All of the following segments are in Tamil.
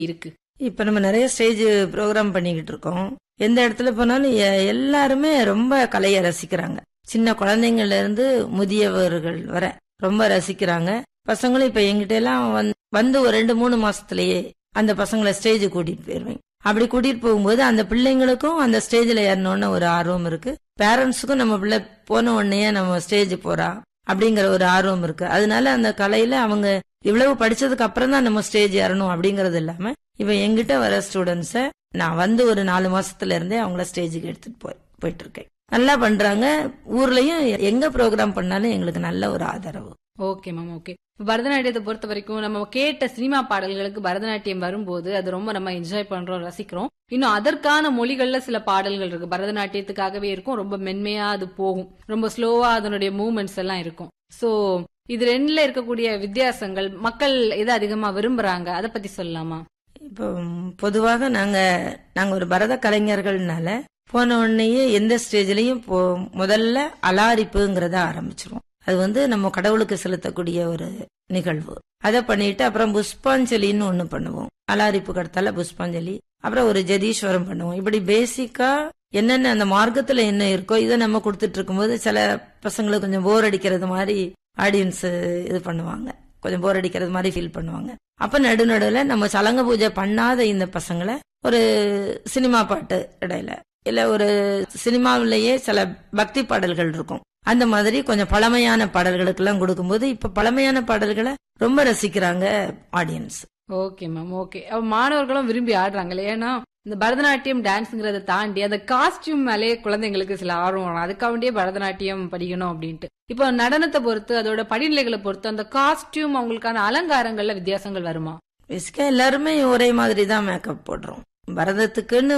இருக்கு இப்ப நம்ம நிறைய ஸ்டேஜ் ப்ரோக்ராம் பண்ணிக்கிட்டு இருக்கோம் எந்த இடத்துல போனாலும் எ- எல்லாருமே ரொம்ப கலையை ரசிக்கிறாங்க சின்ன குழந்தைங்கள்ல இருந்து முதியவர்கள் வர ரொம்ப ரசிக்கிறாங்க பசங்களும் இப்ப எங்கிட்ட எல்லாம் வந்து- வந்து ஒரு ரெண்டு மூணு மாசத்துலயே அந்த பசங்களை ஸ்டேஜ் கூட்டிட்டு போயிருவேன் அப்படி கூட்டிட்டு போகும்போது அந்த பிள்ளைங்களுக்கும் அந்த ஸ்டேஜ்ல ஏறணும்னு ஒரு ஆர்வம் இருக்கு பேரண்ட்ஸுக்கும் நம்ம பிள்ளை போன உடனே நம்ம ஸ்டேஜ் போறா அப்படிங்கிற ஒரு ஆர்வம் இருக்கு அதனால அந்த கலையில அவங்க இவ்வளவு படிச்சதுக்கு அப்புறம் தான் நம்ம ஸ்டேஜ் ஏறணும் அப்படிங்கறது இல்லாம இப்ப எங்கிட்ட வர ஸ்டூடெண்ட்ஸ நான் வந்து ஒரு நாலு மாசத்துல இருந்தே அவங்கள ஸ்டேஜுக்கு எடுத்துட்டு போய் போயிட்டு இருக்கேன் நல்லா பண்றாங்க ஊர்லயும் எங்க ப்ரோக்ராம் பண்ணாலும் எங்களுக்கு நல்ல ஒரு ஆதரவு ஓகே மேம் ஓகே பரதநாட்டியத்தை பொறுத்த வரைக்கும் நம்ம கேட்ட சினிமா பாடல்களுக்கு பரதநாட்டியம் வரும்போது அது ரொம்ப நம்ம என்ஜாய் பண்றோம் ரசிக்கிறோம் இன்னும் அதற்கான மொழிகள்ல சில பாடல்கள் இருக்கு பரதநாட்டியத்துக்காகவே இருக்கும் ரொம்ப மென்மையா அது போகும் ரொம்ப ஸ்லோவா அதனுடைய மூவ்மெண்ட்ஸ் எல்லாம் இருக்கும் சோ இது ரெண்டுல இருக்கக்கூடிய வித்தியாசங்கள் மக்கள் எதை அதிகமா விரும்புறாங்க அதை பத்தி சொல்லலாமா இப்போ ம், பொதுவாக நாங்க நாங்க ஒரு பரத கலைஞர்கள்னால போன உடனேயே எந்த ஸ்டேஜ்லயும் போ- முதல்ல அலாரிப்புங்கிறத ஆரம்பிச்சிருவோம் அது வந்து நம்ம கடவுளுக்கு செலுத்தக்கூடிய ஒரு நிகழ்வு அதை பண்ணிட்டு அப்புறம் புஷ்பாஞ்சலின்னு ஒண்ணு பண்ணுவோம் அலாரிப்பு கடத்தால புஷ்பாஞ்சலி அப்புறம் ஒரு ஜதீஸ்வரம் பண்ணுவோம் இப்படி பேசிக்கா என்னென்ன அந்த மார்க்கத்துல என்ன இருக்கோ இதை நம்ம கொடுத்துட்டு இருக்கும்போது சில பசங்களுக்கு கொஞ்சம் போர் அடிக்கிறது மாதிரி ஆடியன்ஸ் இது பண்ணுவாங்க கொஞ்சம் போர் அடிக்கிறது மாதிரி ஃபீல் பண்ணுவாங்க அப்ப நடுநடுவுல நம்ம சலங்க பூஜை பண்ணாத இந்த பசங்களை ஒரு சினிமா பாட்டு இடையில இல்ல ஒரு சினிமாவிலேயே சில பக்தி பாடல்கள் இருக்கும் அந்த மாதிரி கொஞ்சம் பழமையான பாடல்களுக்கு எல்லாம் கொடுக்கும்போது இப்ப பழமையான பாடல்களை ரொம்ப ரசிக்கிறாங்க ஆடியன்ஸ் ஓகே மேம் ஓகே மாணவர்களும் விரும்பி ஆடுறாங்களே ஏன்னா இந்த பரதநாட்டியம் டான்ஸ்ங்கிறத தாண்டி அந்த காஸ்டியூம் மேலே குழந்தைங்களுக்கு சில ஆர்வம் வரும் அதுக்காக வேண்டியே பரதநாட்டியம் படிக்கணும் அப்படின்ட்டு இப்போ நடனத்தை பொறுத்து அதோட படிநிலைகளை பொறுத்து அந்த காஸ்டியூம் அவங்களுக்கான அலங்காரங்கள்ல வித்தியாசங்கள் வருமா பேசிக்கா எல்லாருமே ஒரே மாதிரி தான் மேக்கப் போடுறோம் பரதத்துக்குன்னு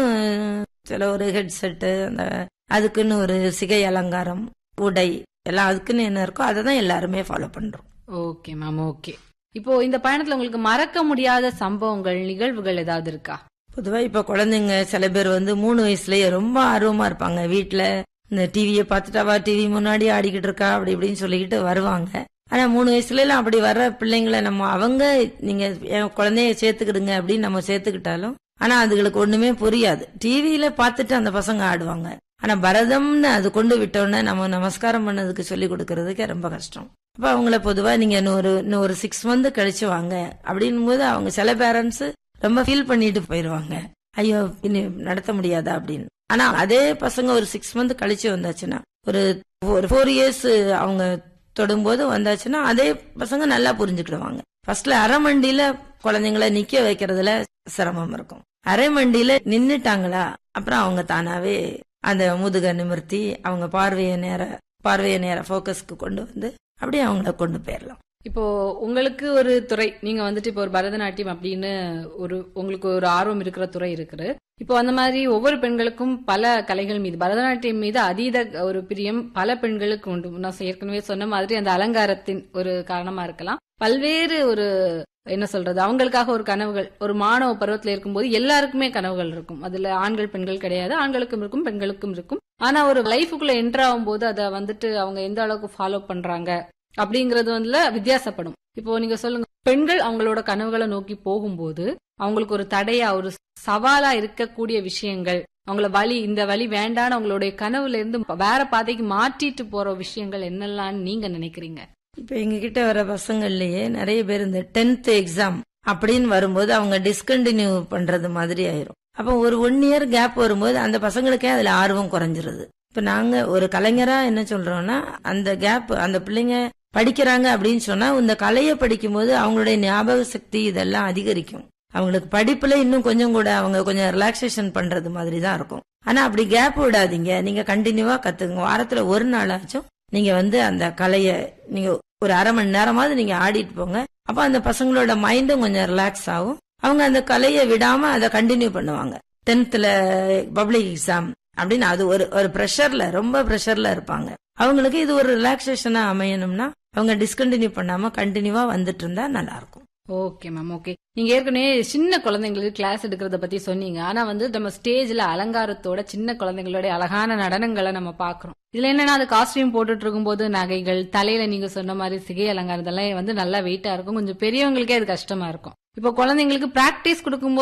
சில ஒரு ஹெட்செட்டு அந்த அதுக்குன்னு ஒரு சிகை அலங்காரம் உடை எல்லாம் அதுக்குன்னு என்ன இருக்கோ அதை தான் எல்லாருமே ஃபாலோ பண்றோம் ஓகே மேம் ஓகே இப்போ இந்த பயணத்துல உங்களுக்கு மறக்க முடியாத சம்பவங்கள் நிகழ்வுகள் ஏதாவது இருக்கா பொதுவா இப்ப குழந்தைங்க சில பேர் வந்து மூணு வயசுலயே ரொம்ப ஆர்வமா இருப்பாங்க வீட்ல இந்த டிவியை பார்த்துட்டாவா டிவி முன்னாடி ஆடிக்கிட்டு இருக்கா அப்படி இப்படின்னு சொல்லிக்கிட்டு வருவாங்க ஆனா மூணு வயசுல எல்லாம் அப்படி வர்ற பிள்ளைங்களை நம்ம அவங்க நீங்க என் குழந்தைய சேர்த்துக்கிடுங்க அப்படின்னு நம்ம சேர்த்துக்கிட்டாலும் ஆனா அதுகளுக்கு ஒண்ணுமே புரியாது டிவியில பார்த்துட்டு அந்த பசங்க ஆடுவாங்க ஆனா பரதம்னு அது கொண்டு விட்டோன்னே நம்ம நமஸ்காரம் பண்ணதுக்கு சொல்லி கொடுக்கறதுக்கு ரொம்ப கஷ்டம் அப்ப அவங்கள பொதுவா நீங்க இன்னும் ஒரு இன்னும் ஒரு சிக்ஸ் மந்த் கழிச்சு வாங்க அப்படின்னும் போது அவங்க சில பேரண்ட்ஸ் ரொம்ப ஃபீல் பண்ணிட்டு போயிருவாங்க ஐயோ இனி நடத்த முடியாதா அப்படின்னு ஆனா அதே பசங்க ஒரு சிக்ஸ் மந்த் கழிச்சு வந்தாச்சுன்னா ஒரு ஒரு ஃபோர் இயர்ஸ் அவங்க தொடும்போது வந்தாச்சுன்னா அதே பசங்க நல்லா புரிஞ்சுக்கிடுவாங்க ஃபர்ஸ்ட்ல அரை மண்டியில குழந்தைங்கள நிக்க வைக்கிறதுல சிரமம் இருக்கும் அரை மண்டியில நின்னுட்டாங்களா அப்புறம் அவங்க தானாவே அந்த முதுக நிமிர்த்தி அவங்க பார்வையை நேர பார்வையை நேர ஃபோக்கஸ்க்கு கொண்டு வந்து அப்படியே அவங்கள கொண்டு போயிடலாம் இப்போ உங்களுக்கு ஒரு துறை நீங்க வந்துட்டு இப்போ ஒரு பரதநாட்டியம் அப்படின்னு ஒரு உங்களுக்கு ஒரு ஆர்வம் இருக்கிற துறை இருக்குது இப்போ அந்த மாதிரி ஒவ்வொரு பெண்களுக்கும் பல கலைகள் மீது பரதநாட்டியம் மீது அதீத ஒரு பிரியம் பல பெண்களுக்கு உண்டு நான் ஏற்கனவே சொன்ன மாதிரி அந்த அலங்காரத்தின் ஒரு காரணமா இருக்கலாம் பல்வேறு ஒரு என்ன சொல்றது அவங்களுக்காக ஒரு கனவுகள் ஒரு மாணவ பருவத்துல இருக்கும்போது எல்லாருக்குமே கனவுகள் இருக்கும் அதுல ஆண்கள் பெண்கள் கிடையாது ஆண்களுக்கும் இருக்கும் பெண்களுக்கும் இருக்கும் ஆனா ஒரு லைஃபுக்குள்ள என்டர் ஆகும்போது அதை வந்துட்டு அவங்க எந்த அளவுக்கு ஃபாலோ பண்றாங்க அப்படிங்கறது வந்து வித்தியாசப்படும் இப்போ நீங்க சொல்லுங்க பெண்கள் அவங்களோட கனவுகளை நோக்கி போகும்போது அவங்களுக்கு ஒரு தடையா ஒரு சவாலா இருக்கக்கூடிய விஷயங்கள் அவங்கள வழி இந்த வழி வேண்டான்னு அவங்களுடைய கனவுல இருந்து வேற பாதைக்கு மாற்றிட்டு போற விஷயங்கள் என்னெல்லாம் நீங்க நினைக்கிறீங்க இப்ப எங்க கிட்ட வர பசங்கள்லயே நிறைய பேர் இந்த டென்த் எக்ஸாம் அப்படின்னு வரும்போது அவங்க டிஸ்கண்டினியூ பண்றது மாதிரி ஆயிரும் அப்ப ஒரு ஒன் இயர் கேப் வரும்போது அந்த பசங்களுக்கே அதுல ஆர்வம் குறைஞ்சிருது இப்ப நாங்க ஒரு கலைஞரா என்ன சொல்றோம்னா அந்த கேப் அந்த பிள்ளைங்க படிக்கிறாங்க அப்படின்னு சொன்னா இந்த கலையை படிக்கும்போது அவங்களுடைய ஞாபக சக்தி இதெல்லாம் அதிகரிக்கும் அவங்களுக்கு படிப்புல இன்னும் கொஞ்சம் கூட அவங்க கொஞ்சம் ரிலாக்ஸேஷன் பண்றது மாதிரி தான் இருக்கும் ஆனா அப்படி கேப் விடாதீங்க நீங்க கண்டினியூவா கத்துங்க வாரத்துல ஒரு நாளாச்சும் நீங்க வந்து அந்த கலைய நீங்க ஒரு அரை மணி நேரமாவது நீங்க ஆடிட்டு போங்க அப்ப அந்த பசங்களோட மைண்டும் கொஞ்சம் ரிலாக்ஸ் ஆகும் அவங்க அந்த கலையை விடாம அதை கண்டினியூ பண்ணுவாங்க டென்த்ல பப்ளிக் எக்ஸாம் அப்படின்னு அது ஒரு ஒரு ப்ரெஷர்ல ரொம்ப ப்ரெஷர்ல இருப்பாங்க அவங்களுக்கு இது ஒரு ரிலாக்ஸேஷனா அமையணும்னா அவங்க டிஸ்கண்டினியூ பண்ணாம கண்டினியூவா வந்துட்டு இருந்தா நல்லா இருக்கும் ஓகே மேம் ஓகே நீங்க ஏற்கனவே சின்ன குழந்தைங்களுக்கு கிளாஸ் எடுக்கிறத பத்தி சொன்னீங்க ஆனா வந்து நம்ம ஸ்டேஜ்ல அலங்காரத்தோட சின்ன குழந்தைங்களோட அழகான நடனங்களை நம்ம பாக்குறோம் இதுல என்னன்னா அது காஸ்டியூம் போட்டுட்டு இருக்கும்போது நகைகள் தலையில நீங்க சொன்ன மாதிரி சிகை அலங்காரம் இதெல்லாம் வந்து நல்லா வெயிட்டா இருக்கும் கொஞ்சம் பெரியவங்களுக்கே அது கஷ்டமா இருக்கும் இப்போ குழந்தைங்களுக்கு பிராக்டிஸ் கொடுக்கும்போது